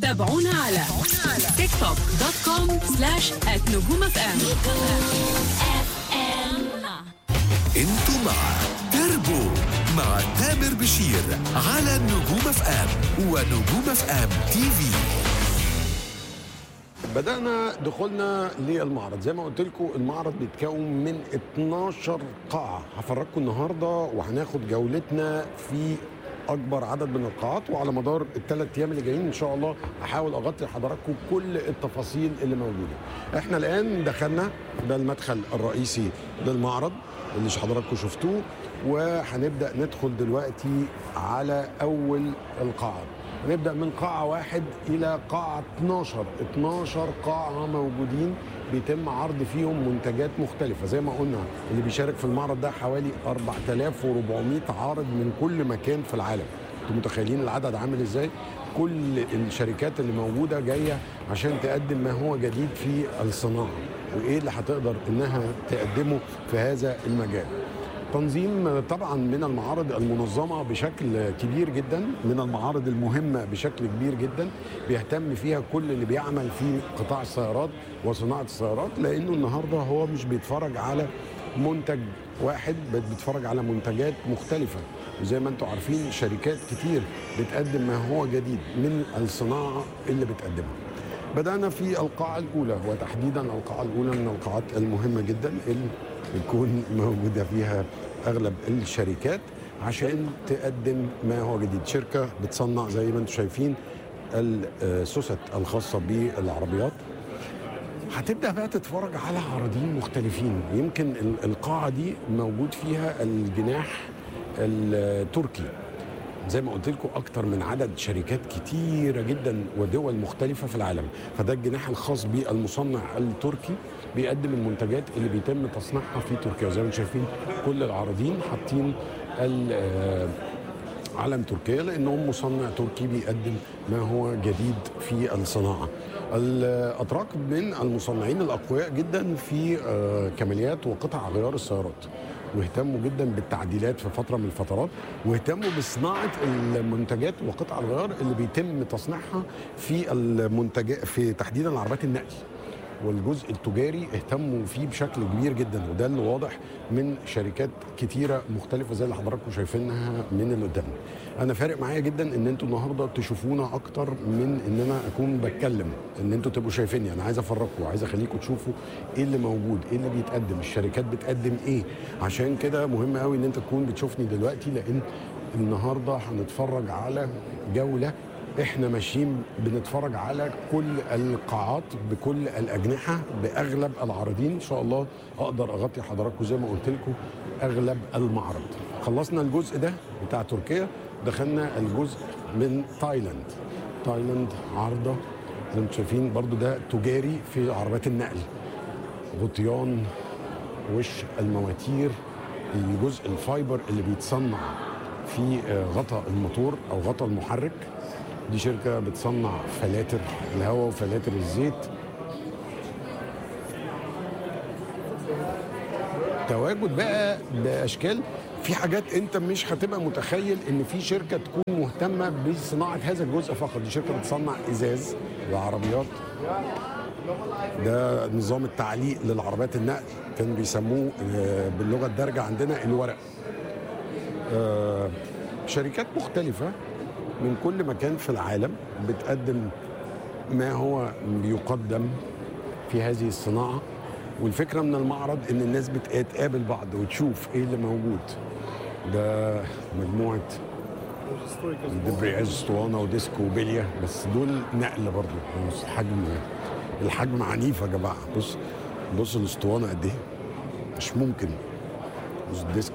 تابعونا على تيك توك دوت كوم سلاش نجوم اف ام انتوا مع تربو مع تامر بشير على نجوم اف ام ونجوم اف ام تي في بدأنا دخولنا للمعرض زي ما قلت لكم المعرض بيتكون من 12 قاعة هفرجكم النهاردة وهناخد جولتنا في أكبر عدد من القاعات وعلى مدار الثلاث أيام اللي جايين إن شاء الله هحاول أغطي لحضراتكم كل التفاصيل اللي موجودة إحنا الآن دخلنا ده المدخل الرئيسي للمعرض اللي حضراتكم شفتوه وهنبدأ ندخل دلوقتي على أول القاعات هنبدا من قاعه واحد الى قاعه 12 12 قاعه موجودين بيتم عرض فيهم منتجات مختلفه زي ما قلنا اللي بيشارك في المعرض ده حوالي 4400 عارض من كل مكان في العالم انتوا متخيلين العدد عامل ازاي كل الشركات اللي موجوده جايه عشان تقدم ما هو جديد في الصناعه وايه اللي هتقدر انها تقدمه في هذا المجال تنظيم طبعا من المعارض المنظمه بشكل كبير جدا من المعارض المهمه بشكل كبير جدا بيهتم فيها كل اللي بيعمل في قطاع السيارات وصناعه السيارات لانه النهارده هو مش بيتفرج على منتج واحد بل بيتفرج على منتجات مختلفه وزي ما انتم عارفين شركات كتير بتقدم ما هو جديد من الصناعه اللي بتقدمها بدأنا في القاعة الأولى وتحديدا القاعة الأولى من القاعات المهمة جدا اللي بتكون موجودة فيها أغلب الشركات عشان تقدم ما هو جديد شركة بتصنع زي ما انتم شايفين السوست الخاصة بالعربيات هتبدا بقى تتفرج على عارضين مختلفين يمكن ال- القاعه دي موجود فيها الجناح التركي زي ما قلت لكم اكتر من عدد شركات كتيره جدا ودول مختلفه في العالم فده الجناح الخاص بالمصنع التركي بيقدم المنتجات اللي بيتم تصنيعها في تركيا زي ما انتم شايفين كل العارضين حاطين ال- آه، علم تركيا لانهم مصنع تركي بيقدم ما هو جديد في الصناعه. الاتراك من المصنعين الاقوياء جدا في آه، كماليات وقطع غيار السيارات. واهتموا جدا بالتعديلات في فتره من الفترات واهتموا بصناعه المنتجات وقطع الغيار اللي بيتم تصنيعها في المنتجات في تحديدا عربيات النقل. والجزء التجاري اهتموا فيه بشكل كبير جدا وده اللي واضح من شركات كتيره مختلفه زي اللي حضراتكم شايفينها من اللي قدامنا. انا فارق معايا جدا ان انتوا النهارده تشوفونا اكتر من ان انا اكون بتكلم ان انتوا تبقوا شايفيني انا عايز افرجكم عايز اخليكم تشوفوا ايه اللي موجود ايه اللي بيتقدم الشركات بتقدم ايه عشان كده مهم قوي ان انت تكون بتشوفني دلوقتي لان النهارده هنتفرج على جوله احنا ماشيين بنتفرج على كل القاعات بكل الاجنحه باغلب العارضين ان شاء الله اقدر اغطي حضراتكم زي ما قلت لكم اغلب المعرض خلصنا الجزء ده بتاع تركيا دخلنا الجزء من تايلاند تايلاند عارضه زي ما انتم شايفين برضو ده تجاري في عربيات النقل غطيان وش المواتير الجزء الفايبر اللي بيتصنع في آه، غطاء الموتور او غطاء المحرك دي شركه بتصنع فلاتر الهواء وفلاتر الزيت تواجد بقى باشكال في حاجات انت مش هتبقى متخيل ان في شركه تكون مهتمه بصناعه هذا الجزء فقط دي شركه بتصنع ازاز لعربيات ده نظام التعليق للعربيات النقل كانوا بيسموه آه، باللغه الدارجه عندنا الورق آه، شركات مختلفه من كل مكان في العالم بتقدم ما هو بيقدم في هذه الصناعه والفكره من المعرض ان الناس بتقابل بعض وتشوف ايه اللي موجود ده مجموعه دبرياج اسطوانه وديسكو وبليه بس دول نقل برضه بص الحجم الحجم عنيف يا جماعه بص بص الاسطوانه قد ايه مش ممكن بص الديسك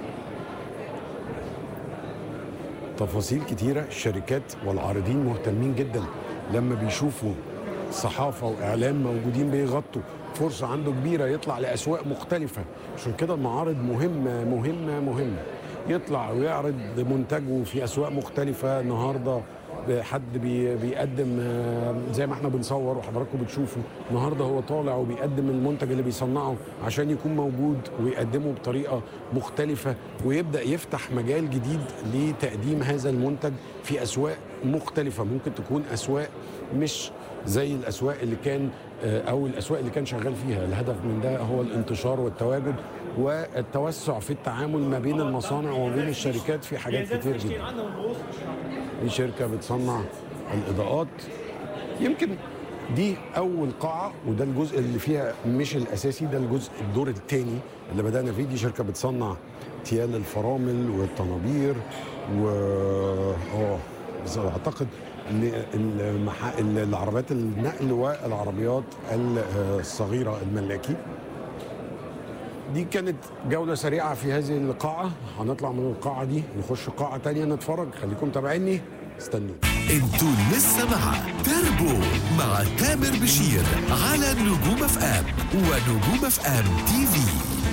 تفاصيل كتيرة الشركات والعارضين مهتمين جدا لما بيشوفوا صحافة وإعلام موجودين بيغطوا فرصة عنده كبيرة يطلع لأسواق مختلفة عشان كده المعارض مهمة مهمة مهمة يطلع ويعرض منتجه في أسواق مختلفة النهاردة حد بي بيقدم آه، زي ما احنا بنصور وحضراتكم بتشوفوا النهارده هو طالع وبيقدم المنتج اللي بيصنعه عشان يكون موجود ويقدمه بطريقه مختلفه ويبدا يفتح مجال جديد لتقديم هذا المنتج في اسواق مختلفه ممكن تكون اسواق مش زي الاسواق اللي كان آه، او الاسواق اللي كان شغال فيها الهدف من ده هو الانتشار والتواجد والتوسع في التعامل ما بين المصانع وما بين الشركات في حاجات كتير جدا في شركه بتصنع الاضاءات يمكن دي اول قاعه وده الجزء اللي فيها مش الاساسي ده الجزء الدور الثاني اللي بدانا فيه دي شركه بتصنع تيال الفرامل والطنابير و اه بس اعتقد ان المح... العربيات النقل والعربيات الصغيره الملاكي دي كانت جولة سريعة في هذه القاعة هنطلع من القاعة دي نخش قاعة تانية نتفرج خليكم تابعيني استنوا انتوا لسه مع تربو مع تامر بشير على نجوم اف ام ونجوم اف ام تي في